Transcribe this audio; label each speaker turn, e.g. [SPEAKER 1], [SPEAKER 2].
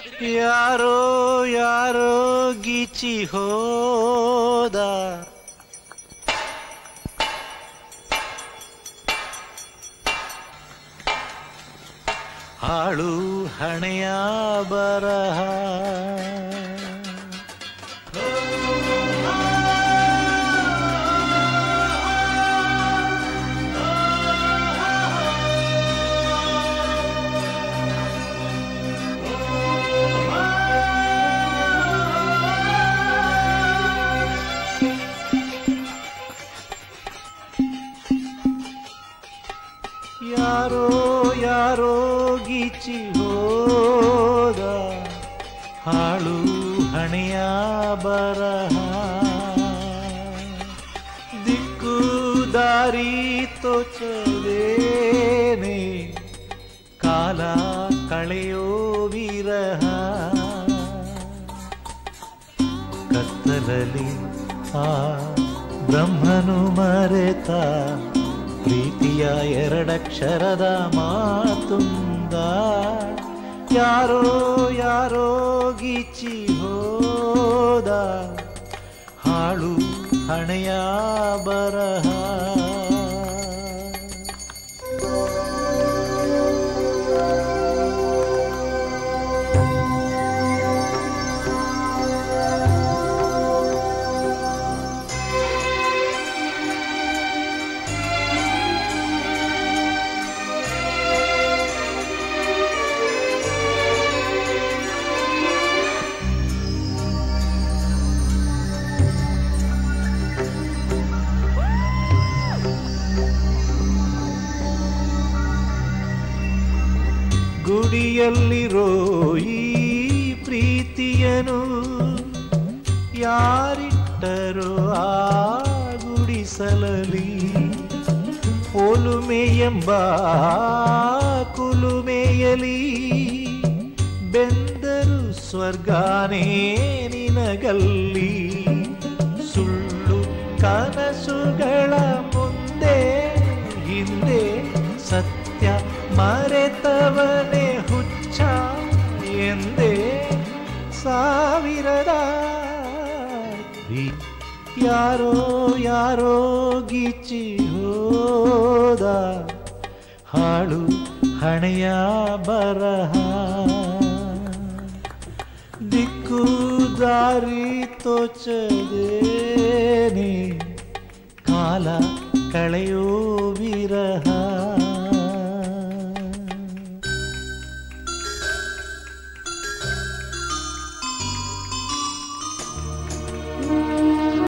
[SPEAKER 1] ಯಾರೋ ಯಾರೋ ಗೀಚಿ ಹೋದ ಹಾಳು ಹಣೆಯ ಬರಹ ಯಾರೋ ಯಾರೋ ಗೀಚಿ ಹೋದ ಹಾಳು ಹಣೆಯ ಬರಹ ದಿಕ್ಕು ದಾರಿ ತೋಚದೇನೆ ಕಾಲ ಕಳೆಯೋ ವಿರಹ ಕತ್ತಲಲ್ಲಿ ಆ ಬ್ರಹ್ಮನು ಮರೆತ ಪ್ರೀತಿಯ ಎರಡಕ್ಷರದ ಮಾತುಂದ ಯಾರೋ ಯಾರೋ ಗೀಚಿ ಹೋದ ಹಾಳು ಹಣೆಯ ಬರಹ ಗುಡಿಯಲ್ಲಿರೋ ಈ ಪ್ರೀತಿಯನು ಯಾರಿಟ್ಟರೋ ಆ ಗುಡಿಸಲಲಿ ಒಲುಮೆಯೆಂಬ ಕುಲುಮೆಯಲಿ ಬೆಂದರು ಸ್ವರ್ಗಾನೇ ನಿನಗಲ್ಲಿ ಸುಳ್ಳು ಕನಸುಗಳ ಮುಂದೆ ಹಿಂದೆ ಸತ್ಯ ಮರೆತವನೇ ಹುಚ್ಚ ಎಂದೇ ಸಾವಿರದ ಪ್ರೀ- ಯಾರೋ ಯಾರೋ ಗೀಚಿ ಹೋದ ಹಾಳು ಹಣೆಯ ಬರಹ ದಿಕ್ಕು ದಾರಿ ತೋಚದೇನೆ ಕಾಲ ಕಳೆಯೋ ವಿರಹ